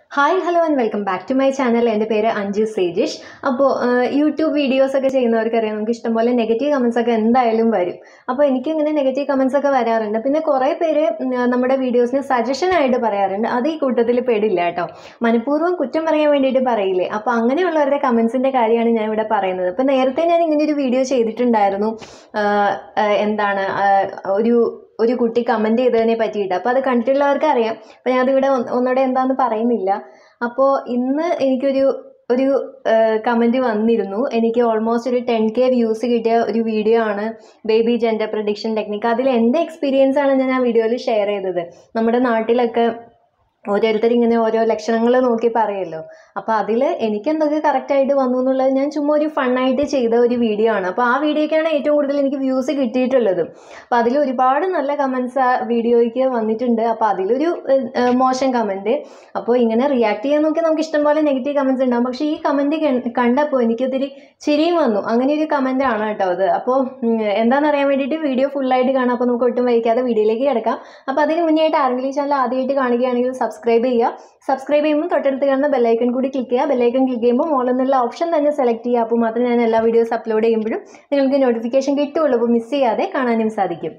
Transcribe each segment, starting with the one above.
hi hello and welcome back to my channel എൻ്റെ പേര് അഞ്ജു സേജിഷ് അപ്പോൾ യൂട്യൂബ് വീഡിയോസ് ഒക്കെ ചെയ്യുന്നവർക്കറിയാം നമുക്ക് ഇഷ്ടംപോലെ നെഗറ്റീവ് കമൻസ് ഒക്കെ എന്തായാലും വരും അപ്പോൾ എനിക്ക് ഇങ്ങനെ നെഗറ്റീവ് കമൻസ് ഒക്കെ വരാറുണ്ട് പിന്നെ കുറേ പേര് ഉം, നമ്മുടെ വീഡിയോസിന് സജഷൻ ആയിട്ട് പറയാറുണ്ട് അത് ഈ കൂട്ടത്തിൽ പെടില്ല കേട്ടോ മനഃപൂർവ്വം കുറ്റം പറയാൻ വേണ്ടിയിട്ട് പറയില്ലേ അപ്പോൾ അങ്ങനെയുള്ളവരുടെ കമൻസിൻ്റെ കാര്യമാണ് ഞാൻ ഇവിടെ പറയുന്നത് അപ്പോൾ നേരത്തെ ഞാൻ ഇങ്ങനെ ഒരു വീഡിയോ ചെയ്തിട്ടുണ്ടായിരുന്നു ആ, ആ, എന്താണ് ആ, ഒരു ഒരു കുട്ടി കമൻറ്റ് ചെയ്തതിനെ പറ്റിയിട്ട് അപ്പോൾ അത് കണ്ടിട്ടുള്ളവർക്ക് അറിയാം അപ്പോൾ ഞാനതിവിടെ ഒന്ന് ഒന്നുകൂടെ എന്താണെന്ന് പറയുന്നില്ല അപ്പോൾ ഇന്ന് എനിക്കൊരു ഒരു കമൻറ്റ് വന്നിരുന്നു എനിക്ക് ഓൾമോസ്റ്റ് ഒരു ടെൻ കെ വ്യൂസ് കിട്ടിയ ഒരു വീഡിയോ ആണ് ബേബി ജെൻഡർ പ്രഡിക്ഷൻ ടെക്നിക്ക് അതിൽ എൻ്റെ എക്സ്പീരിയൻസ് ആണ് ഞാൻ ആ വീഡിയോയിൽ ഷെയർ ചെയ്തത് നമ്മുടെ നാട്ടിലൊക്കെ ഓരോരുത്തർ ഇങ്ങനെ ഓരോ ലക്ഷണങ്ങൾ നോക്കി പറയല്ലോ അപ്പോൾ അതിൽ എനിക്ക് എന്തൊക്കെ കറക്റ്റായിട്ട് വന്നു എന്നുള്ളത് ഞാൻ ചുമ്മാ ഒരു ഫണ്ണായിട്ട് ചെയ്ത ഒരു വീഡിയോ ആണ് അപ്പോൾ ആ വീഡിയോയ്ക്കാണ് ഏറ്റവും കൂടുതൽ എനിക്ക് വ്യൂസ് കിട്ടിയിട്ടുള്ളത് അപ്പോൾ അതിൽ ഒരുപാട് നല്ല കമൻസ് ആ വീഡിയോയ്ക്ക് വന്നിട്ടുണ്ട് അപ്പോൾ അതിലൊരു ഏഹ്, ഏഹ്, മോശം കമൻറ്റ് അപ്പോൾ ഇങ്ങനെ റിയാക്ട് ചെയ്യാൻ നോക്കി നമുക്ക് ഇഷ്ടംപോലെ നെഗറ്റീവ് കമൻസ് ഉണ്ടാകും പക്ഷേ ഈ കമൻറ്റ് കണ്ടപ്പോൾ എനിക്കൊത്തിരി ചിരിയും വന്നു അങ്ങനെ ഒരു കമൻ്റ് ആണ് കേട്ടോ അത് അപ്പോൾ ഉം, എന്താണെന്ന് അറിയാൻ വേണ്ടിയിട്ട് വീഡിയോ ഫുള്ളായിട്ട് കാണാം അപ്പോൾ നമുക്ക് ഒട്ടും വൈകാതെ വീഡിയോയിലേക്ക് കിടക്കാം അപ്പോൾ അതിന് മുന്നേ ആയിട്ട് ആരെങ്കിലും ഈ ചാനൽ ആദ്യമായിട്ട് കാണുകയാണെങ്കിൽ സബ്സ്ക്രൈബ് ചെയ്യുക സബ്സ്ക്രൈബ് ചെയ്യുമ്പോൾ തൊട്ടടുത്ത് കാണുന്ന ബെല്ലൈക്കൺ കൂടി ക്ലിക്ക് ചെയ്യുക ബെല്ലൈക്കൺ ക്ലിക്ക് ചെയ്യുമ്പോൾ മോളിൽ നിന്നുള്ള ഓപ്ഷൻ തന്നെ സെലക്ട് ചെയ്യുക അപ്പോൾ മാത്രമേ ഞാൻ എല്ലാ വീഡിയോസ് അപ്ലോഡ് ചെയ്യുമ്പോഴും നിങ്ങൾക്ക് നോട്ടിഫിക്കേഷൻ കിട്ടുള്ളൂ അപ്പോൾ മിസ് ചെയ്യാതെ കാണാനും സാധിക്കും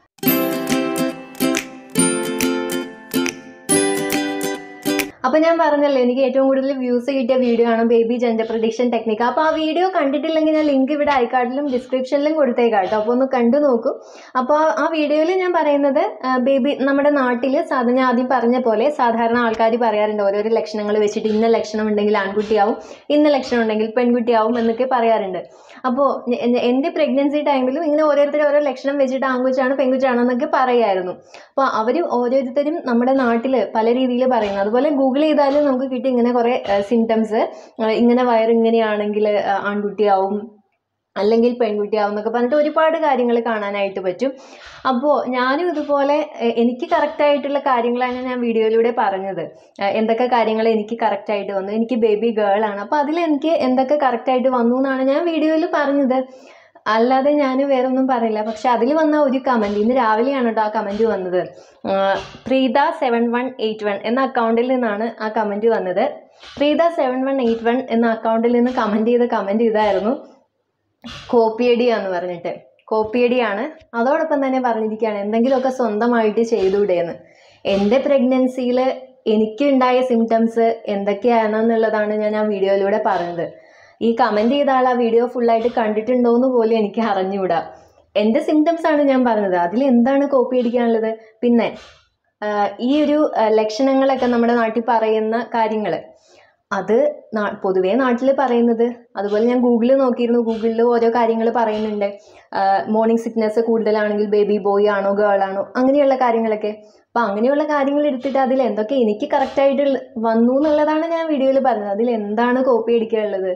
അപ്പോൾ ഞാൻ പറഞ്ഞല്ലോ എനിക്ക് ഏറ്റവും കൂടുതൽ വ്യൂസ് കിട്ടിയ വീഡിയോ ആണ് ബേബി ജെൻഡർ പ്രഡിക്ഷൻ ടെക്നിക്ക് അപ്പോൾ ആ വീഡിയോ കണ്ടിട്ടില്ലെങ്കിൽ ഞാൻ ലിങ്ക് ഇവിടെ ഐക്കാർഡിലും ഡിസ്ക്രിപ്ഷനിലും കൊടുത്തേക്കാം കേട്ടോ അപ്പോൾ ഒന്ന് കണ്ടു നോക്കൂ അപ്പോൾ ആ വീഡിയോയിൽ ഞാൻ പറയുന്നത് ബേബി നമ്മുടെ നാട്ടിൽ സാധാരണ ഞാൻ ആദ്യം പറഞ്ഞ പോലെ സാധാരണ ആൾക്കാർ പറയാറുണ്ട് ഓരോരോ ലക്ഷണങ്ങൾ വെച്ചിട്ട് ഇന്ന ലക്ഷണം ഉണ്ടെങ്കിൽ ആൺകുട്ടിയാവും ഇന്ന ലക്ഷണം ഉണ്ടെങ്കിൽ പെൺകുട്ടിയാവും എന്നൊക്കെ പറയാറുണ്ട് അപ്പോൾ എൻ്റെ പ്രഗ്നൻസി ടൈമിലും ഇങ്ങനെ ഓരോരുത്തർ ഓരോ ലക്ഷണം വെച്ചിട്ട് ആൺകുച്ചാണ് പെൺകുച്ചാണോ എന്നൊക്കെ പറയായിരുന്നു അപ്പോൾ അവർ ഓരോരുത്തരും നമ്മുടെ നാട്ടിൽ പല രീതിയിൽ പറയുന്നു അതുപോലെ ഗൂഗിൾ ചെയ്താലും നമുക്ക് കിട്ടും ഇങ്ങനെ കുറേ സിംറ്റംസ് ഇങ്ങനെ വയറ് ഇങ്ങനെയാണെങ്കിൽ ആൺകുട്ടിയാവും അല്ലെങ്കിൽ പെൺകുട്ടിയാവും എന്നൊക്കെ പറഞ്ഞിട്ട് ഒരുപാട് കാര്യങ്ങൾ കാണാനായിട്ട് പറ്റും അപ്പോൾ ഞാനും ഇതുപോലെ എ- എനിക്ക് കറക്റ്റായിട്ടുള്ള കാര്യങ്ങളാണ് ഞാൻ വീഡിയോയിലൂടെ പറഞ്ഞത് എ, എന്തൊക്കെ കാര്യങ്ങൾ എനിക്ക് കറക്റ്റായിട്ട് വന്നു എനിക്ക് ബേബി ഗേൾ ആണ് അപ്പോൾ അതിൽ എനിക്ക് എന്തൊക്കെ കറക്റ്റായിട്ട് വന്നു എന്നാണ് ഞാൻ വീഡിയോയിൽ പറഞ്ഞത് അല്ലാതെ ഞാൻ വേറെ ഒന്നും പറയില്ല പക്ഷെ അതിൽ വന്ന ഒരു കമൻറ്റ് ഇന്ന് രാവിലെയാണ് കേട്ടോ ആ കമൻറ്റ് വന്നത് ആ, Preetha seven one eight one എന്ന അക്കൗണ്ടിൽ നിന്നാണ് ആ കമൻറ്റ് വന്നത് Preetha seven one eight one എന്ന അക്കൗണ്ടിൽ നിന്ന് കമൻറ്റ് ചെയ്ത കമൻറ്റ് ഇതായിരുന്നു കോപ്പിയടിയാന്ന് പറഞ്ഞിട്ട് കോപ്പിയടിയാണ് അതോടൊപ്പം തന്നെ പറഞ്ഞിരിക്കുകയാണ് എന്തെങ്കിലുമൊക്കെ സ്വന്തമായിട്ട് ചെയ്തുകൂടെയെന്ന് എൻ്റെ പ്രഗ്നൻസിയിൽ എനിക്കുണ്ടായ സിംറ്റംസ് എന്തൊക്കെയാണെന്നുള്ളതാണ് ഞാൻ ആ വീഡിയോയിലൂടെ പറഞ്ഞത് ഈ കമൻറ്റ് ചെയ്ത ആൾ ആ വീഡിയോ ഫുള്ളായിട്ട് കണ്ടിട്ടുണ്ടോ എന്ന് പോലും എനിക്ക് അറിഞ്ഞുകൂടാ എൻ്റെ സിംറ്റംസ് ആണ് ഞാൻ പറഞ്ഞത് അതിൽ എന്താണ് കോപ്പി അടിക്കാനുള്ളത് പിന്നെ ആഹ് ഈ ഒരു ആഹ് ലക്ഷണങ്ങളൊക്കെ നമ്മുടെ നാട്ടിൽ പറയുന്ന കാര്യങ്ങൾ അത് നാ- പൊതുവേ നാട്ടിൽ പറയുന്നത് അതുപോലെ ഞാൻ ഗൂഗിളിൽ നോക്കിയിരുന്നു ഗൂഗിളിൽ ഓരോ കാര്യങ്ങൾ പറയുന്നുണ്ട് മോർണിംഗ് സിക്നെസ് കൂടുതലാണെങ്കിൽ ബേബി ബോയ് ആണോ ഗേൾ ആണോ അങ്ങനെയുള്ള കാര്യങ്ങളൊക്കെ അപ്പം അങ്ങനെയുള്ള കാര്യങ്ങൾ എടുത്തിട്ട് അതിൽ എന്തൊക്കെ എനിക്ക് കറക്റ്റായിട്ട് വന്നു എന്നുള്ളതാണ് ഞാൻ വീഡിയോയിൽ പറഞ്ഞത് അതിൽ എന്താണ് കോപ്പി അടിക്കാനുള്ളത്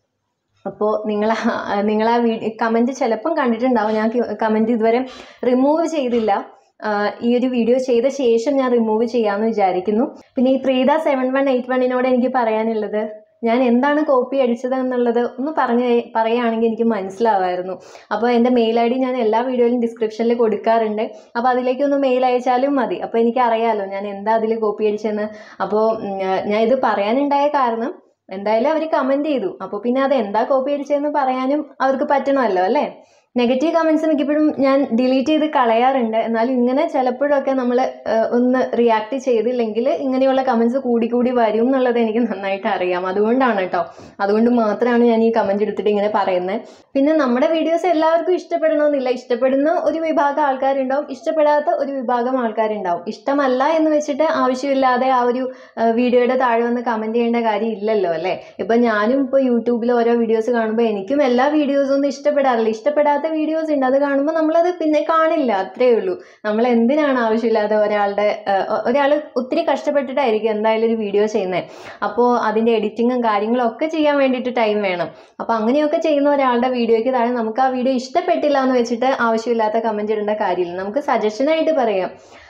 അപ്പോൾ നിങ്ങൾ നിങ്ങൾ ആ വീഡിയോ കമൻറ്റ് ചിലപ്പം കണ്ടിട്ടുണ്ടാവും ഞാൻ കമൻറ്റ് ഇതുവരെ റിമൂവ് ചെയ്തില്ല ആ, ഈ ഒരു വീഡിയോ ചെയ്ത ശേഷം ഞാൻ റിമൂവ് ചെയ്യാമെന്ന് വിചാരിക്കുന്നു പിന്നെ ഈ പ്രീത സെവൻ വൺ എയ്റ്റ് വണ്ണിനോട് എനിക്ക് പറയാനുള്ളത് ഞാൻ എന്താണ് കോപ്പി അടിച്ചത് എന്നുള്ളത് ഒന്ന് പറഞ്ഞ് പറയുകയാണെങ്കിൽ എനിക്ക് മനസ്സിലാവുമായിരുന്നു അപ്പോൾ എൻ്റെ മെയിൽ ഐ ഡി ഞാൻ എല്ലാ വീഡിയോയിലും ഡിസ്ക്രിപ്ഷനിൽ കൊടുക്കാറുണ്ട് അപ്പോൾ അതിലേക്ക് ഒന്ന് മെയിൽ അയച്ചാലും മതി അപ്പോൾ എനിക്ക് അറിയാമല്ലോ ഞാൻ എന്താ അതിൽ കോപ്പി അടിച്ചതെന്ന് അപ്പോൾ ഉം, ഞാൻ ഇത് പറയാനുണ്ടായ കാരണം എന്തായാലും അവർ കമൻറ്റ് ചെയ്തു അപ്പോൾ പിന്നെ അത് എന്താ കോപ്പി അടിച്ചതെന്ന് പറയാനും അവർക്ക് പറ്റണമല്ലോ അല്ലേ നെഗറ്റീവ് കമൻസ് മിക്കപ്പോഴും ഞാൻ ഡിലീറ്റ് ചെയ്ത് കളയാറുണ്ട് എന്നാലും ഇങ്ങനെ ചിലപ്പോഴൊക്കെ നമ്മൾ ഒന്ന് റിയാക്ട് ചെയ്തില്ലെങ്കിൽ ഇങ്ങനെയുള്ള കമൻസ് കൂടി കൂടി വരും എന്നുള്ളത് എനിക്ക് നന്നായിട്ട് അറിയാം അതുകൊണ്ടാണ് കേട്ടോ അതുകൊണ്ട് മാത്രമാണ് ഞാൻ ഈ കമൻറ്റ് എടുത്തിട്ട് ഇങ്ങനെ പറയുന്നത് പിന്നെ നമ്മുടെ വീഡിയോസ് എല്ലാവർക്കും ഇഷ്ടപ്പെടണമെന്നില്ല ഇഷ്ടപ്പെടുന്ന ഒരു വിഭാഗം ആൾക്കാരുണ്ടാവും ഇഷ്ടപ്പെടാത്ത ഒരു വിഭാഗം ആൾക്കാരുണ്ടാവും ഇഷ്ടമല്ല എന്ന് വെച്ചിട്ട് ആവശ്യമില്ലാതെ ആ ഒരു ആ, വീഡിയോയുടെ താഴെ വന്ന് കമൻറ്റ് ചെയ്യേണ്ട കാര്യം ഇല്ലല്ലോ അല്ലേ ഇപ്പം ഞാനും ഇപ്പോൾ യൂട്യൂബിൽ ഓരോ വീഡിയോസ് കാണുമ്പോൾ എനിക്കും എല്ലാ വീഡിയോസും ഒന്നും ഇഷ്ടപ്പെടാറില്ല ഇഷ്ടപ്പെടാത്ത വീഡിയോസ് ഉണ്ട് അത് കാണുമ്പോൾ നമ്മളത് പിന്നെ കാണില്ല അത്രേ ഉള്ളൂ നമ്മൾ എന്തിനാണ് ആവശ്യമില്ലാതെ ഒരാളുടെ ഒരാൾ ഒത്തിരി കഷ്ടപ്പെട്ടിട്ടായിരിക്കും എന്തായാലും ഒരു വീഡിയോ ചെയ്യുന്നത് അപ്പോൾ അതിൻ്റെ എഡിറ്റിങ്ങും കാര്യങ്ങളും ഒക്കെ ചെയ്യാൻ വേണ്ടിയിട്ട് ടൈം വേണം അപ്പോൾ അങ്ങനെയൊക്കെ ചെയ്യുന്ന ഒരാളുടെ വീഡിയോയ്ക്ക് താഴെ നമുക്ക് ആ വീഡിയോ ഇഷ്ടപ്പെട്ടില്ല എന്ന് വെച്ചിട്ട് ആവശ്യമില്ലാത്ത കമൻറ്റ് ഇടേണ്ട കാര്യമില്ല നമുക്ക് സജഷനായിട്ട് പറയാം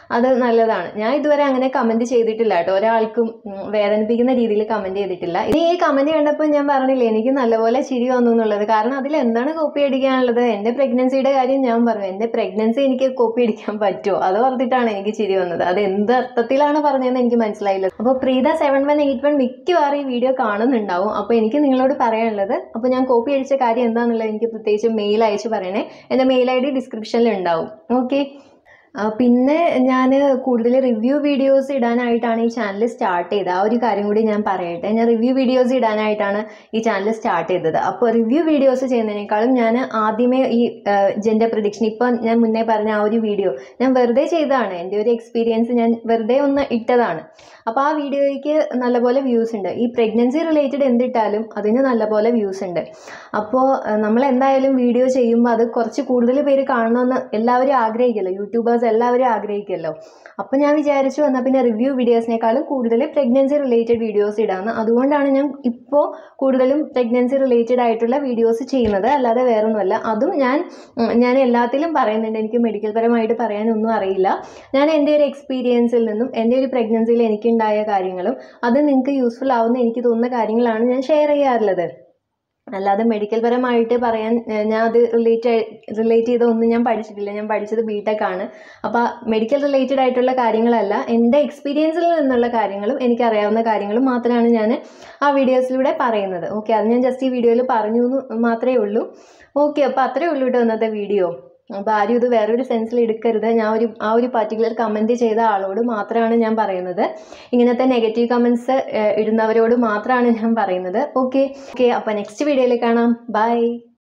അത് നല്ലതാണ് ഞാൻ ഇതുവരെ അങ്ങനെ കമൻറ്റ് ചെയ്തിട്ടില്ല കേട്ടോ ഒരാൾക്കും ഉം, വേദനിപ്പിക്കുന്ന രീതിയിൽ കമൻറ്റ് ചെയ്തിട്ടില്ല ഇനി ഈ കമൻറ്റ് കണ്ടപ്പോൾ ഞാൻ പറഞ്ഞില്ലേ എനിക്ക് നല്ലപോലെ ചിരി വന്നു എന്നുള്ളത് കാരണം അതിൽ എന്താണ് കോപ്പി അടിക്കാനുള്ളത് എൻ്റെ പ്രഗ്നൻസിയുടെ കാര്യം ഞാൻ പറഞ്ഞു എൻ്റെ പ്രഗ്നൻസി എനിക്ക് കോപ്പി അടിക്കാൻ പറ്റുമോ അത് പറഞ്ഞിട്ടാണ് എനിക്ക് ചിരി വന്നത് അത് എന്ത് അർത്ഥത്തിലാണ് പറഞ്ഞതെന്ന് എനിക്ക് മനസ്സിലായില്ല അപ്പോൾ Preetha seven one eight one മിക്കവാറും ഈ വീഡിയോ കാണുന്നുണ്ടാവും അപ്പോൾ എനിക്ക് നിങ്ങളോട് പറയാനുള്ളത് അപ്പോൾ ഞാൻ കോപ്പി അടിച്ച കാര്യം എന്താണെന്നുള്ളത് എനിക്ക് പ്രത്യേകിച്ച് മെയിൽ അയച്ച് പറയണേ എൻ്റെ മെയിൽ ഐ ഡി ഡിസ്ക്രിപ്ഷനിൽ ഉണ്ടാവും ഓക്കെ ആ, പിന്നെ ഞാൻ കൂടുതൽ റിവ്യൂ വീഡിയോസ് ഇടാനായിട്ടാണ് ഈ ചാനൽ സ്റ്റാർട്ട് ചെയ്തത് ആ ഒരു കാര്യം കൂടി ഞാൻ പറയട്ടെ ഞാൻ റിവ്യൂ വീഡിയോസ് ഇടാനായിട്ടാണ് ഈ ചാനൽ സ്റ്റാർട്ട് ചെയ്തത് അപ്പോൾ റിവ്യൂ വീഡിയോസ് ചെയ്യുന്നതിനേക്കാളും ഞാൻ ആദ്യമേ ഈ ജെൻഡർ പ്രഡിക്ഷൻ ഇപ്പം ഞാൻ മുന്നേ പറഞ്ഞ ആ ഒരു വീഡിയോ ഞാൻ വെറുതെ ചെയ്തതാണ് എൻ്റെ ഒരു എക്സ്പീരിയൻസ് ഞാൻ വെറുതെ ഒന്ന് ഇട്ടതാണ് അപ്പോൾ ആ വീഡിയോയ്ക്ക് നല്ലപോലെ വ്യൂസ് ഉണ്ട് ഈ പ്രഗ്നൻസി റിലേറ്റഡ് എന്തിട്ടാലും അതിന് നല്ലപോലെ വ്യൂസ് ഉണ്ട് അപ്പോൾ നമ്മൾ എന്തായാലും വീഡിയോ ചെയ്യുമ്പോൾ അത് കുറച്ച് കൂടുതൽ പേര് കാണണമെന്ന് എല്ലാവരും ആഗ്രഹിക്കുമല്ലോ യൂട്യൂബേഴ്സ് എല്ലാവരും ആഗ്രഹിക്കുമല്ലോ അപ്പോൾ ഞാൻ വിചാരിച്ചു എന്നാൽ പിന്നെ റിവ്യൂ വീഡിയോസിനേക്കാളും കൂടുതൽ പ്രഗ്നൻസി റിലേറ്റഡ് വീഡിയോസ് ഇടാമെന്ന് അതുകൊണ്ടാണ് ഞാൻ ഇപ്പോൾ കൂടുതലും പ്രഗ്നൻസി റിലേറ്റഡ് ആയിട്ടുള്ള വീഡിയോസ് ചെയ്യുന്നത് അല്ലാതെ വേറൊന്നുമല്ല അതും ഞാൻ ഉം, ഞാൻ എല്ലാത്തിലും പറയുന്നുണ്ട് എനിക്ക് മെഡിക്കൽ പരമായിട്ട് പറയാനൊന്നും അറിയില്ല ഞാൻ എൻ്റെ ഒരു എക്സ്പീരിയൻസിൽ നിന്നും എൻ്റെ ഒരു പ്രഗ്നൻസിയിൽ എനിക്കുണ്ടായ കാര്യങ്ങളും അത് നിങ്ങൾക്ക് യൂസ്ഫുൾ ആവുന്ന എനിക്ക് തോന്നുന്ന കാര്യങ്ങളാണ് ഞാൻ ഷെയർ ചെയ്യാറുള്ളത് അല്ലാതെ മെഡിക്കൽ പരമായിട്ട് പറയാൻ ഏഹ്, ഞാൻ അത് റിലേറ്റ് റിലേറ്റ് ചെയ്ത ഒന്നും ഞാൻ പഠിച്ചിട്ടില്ല ഞാൻ പഠിച്ചത് ബിടെക് ആണ് അപ്പോൾ മെഡിക്കൽ റിലേറ്റഡ് ആയിട്ടുള്ള കാര്യങ്ങളല്ല എൻ്റെ എക്സ്പീരിയൻസിൽ നിന്നുള്ള കാര്യങ്ങളും എനിക്കറിയാവുന്ന കാര്യങ്ങളും മാത്രമാണ് ഞാൻ ആ വീഡിയോസിലൂടെ പറയുന്നത് ഓക്കെ അത് ഞാൻ ജസ്റ്റ് ഈ വീഡിയോയിൽ പറഞ്ഞു എന്ന് മാത്രമേ ഉള്ളൂ ഓക്കെ അപ്പോൾ അത്രേ ഉള്ളൂ കേട്ടോ ഇന്നത്തെ വീഡിയോ അപ്പോൾ ആരും ഇത് വേറൊരു സെൻസിൽ എടുക്കരുത് ഞാൻ ഒരു ആ ഒരു പർട്ടിക്കുലർ കമൻറ്റ് ചെയ്ത ആളോട് മാത്രമാണ് ഞാൻ പറയുന്നത് ഇങ്ങനത്തെ നെഗറ്റീവ് കമൻസ് ഇടുന്നവരോട് മാത്രമാണ് ഞാൻ പറയുന്നത് ഓക്കെ ഓക്കെ അപ്പോൾ നെക്സ്റ്റ് വീഡിയോയിൽ കാണാം ബൈ